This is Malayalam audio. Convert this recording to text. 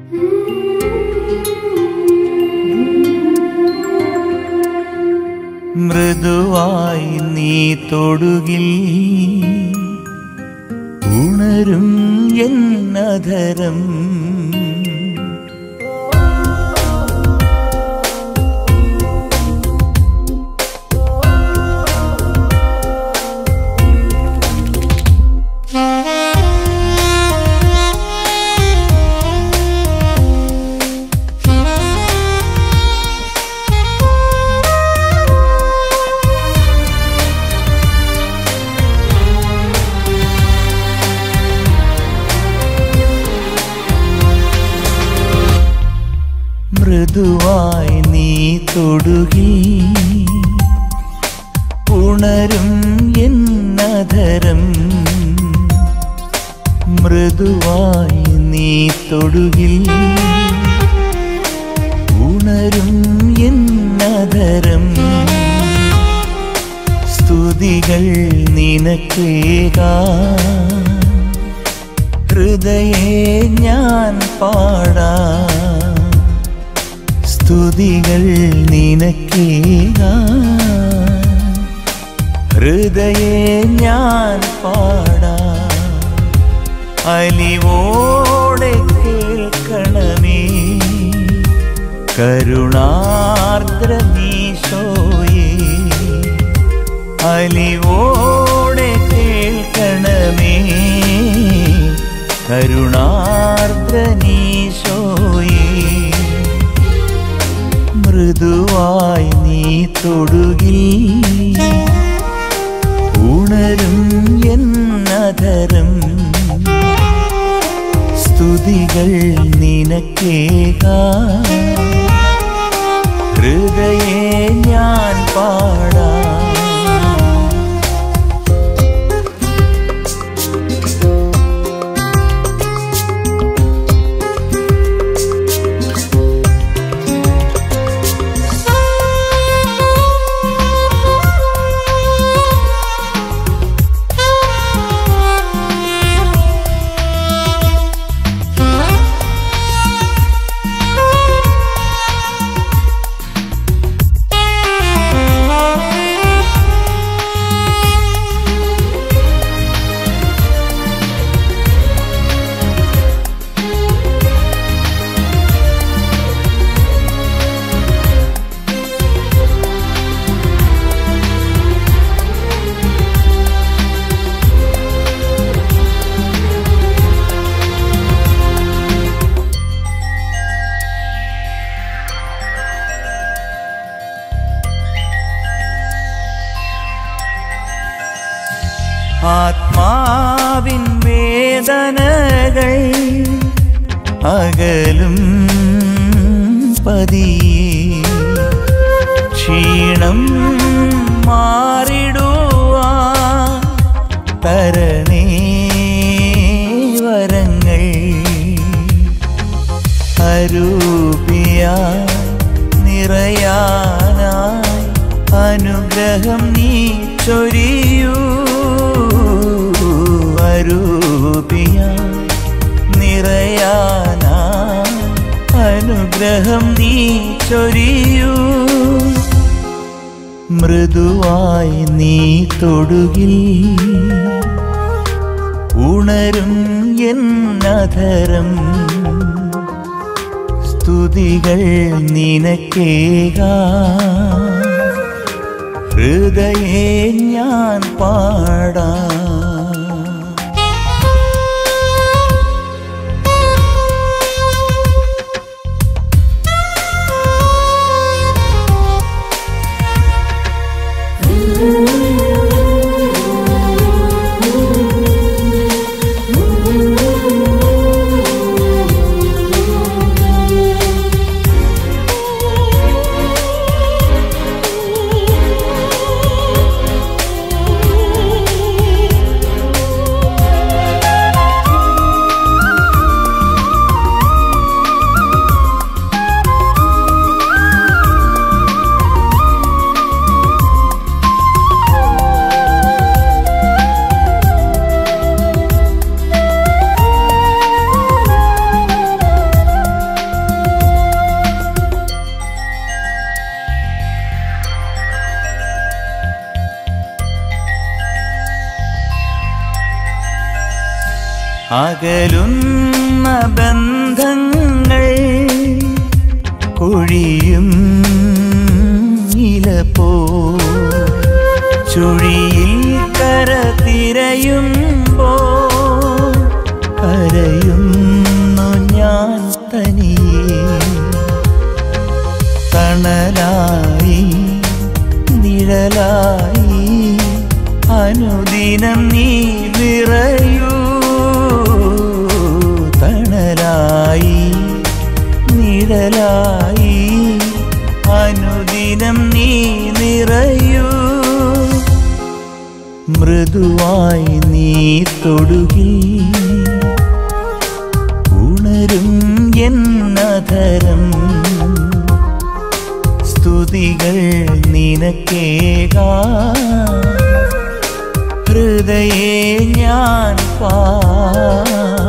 മൃദുവായി നീ തൊടുകിൽ ഉണരും എന്നധരം മൃദുവായി നീ തൊടുകിൽ ഉണരും എന്നധരം മൃദുവായി നീ തൊടുകിൽ ഉണരും എന്നധരം സ്തുതികൾ നിനക്കേകാ ഹൃദയേ ഞാൻ പാടാ സ്തുതികൾ നിനക്കേക ഹൃദയേ ഞാൻ പാടാ അലിവോടെ കേൾക്കണമേ കരുണാർദ്രമീശോയേ അലിവോടെ കേൾക്കണമേ കരുണാർദ്രനീശോയേ മൃദുവായി നീ തൊടുകിൽ ഉണരും എന്നധരം സ്തുതികൾ നിനക്കേക ഹൃദയേ ഞാൻ പാടാ ആത്മാവിൻ വേദനകൾ അകലും പതിയെ ക്ഷീണം മാറിടുവാ തരണേ വരങ്ങൾ അരൂപിയായി നിറയാനായി അനുഗ്രഹം നീ ചൊരിയൂ അരൂപിയായി നിറയാനായി അനുഗ്രഹം നീ ചൊരിയൂ മൃദുവായി നീ തൊടുകിൽ ഉണരും എന്നധരം സ്തുതികൾ നിനക്കേക ഹൃദയേ ഞാൻ പാടാ Thank you. അകലുന്ന ബന്ധങ്ങൾ കൊഴിയും ഇലപ്പോ ചുഴിയിൽ കര തിരയുമ്പോ കരയുന്നു ഞാൻ തനിയേ തണലായി നിഴലായി അനുദിനം നീ നിറയൂ തണലായി നിഴലായി അനുദിനം നീ നിറയൂ മൃദുവായി നീ തൊടുകിൽ ഉണരും എന്നധരം സ്തുതികൾ നിനക്കേകാ ഹൃദയേ ഞാൻ പാ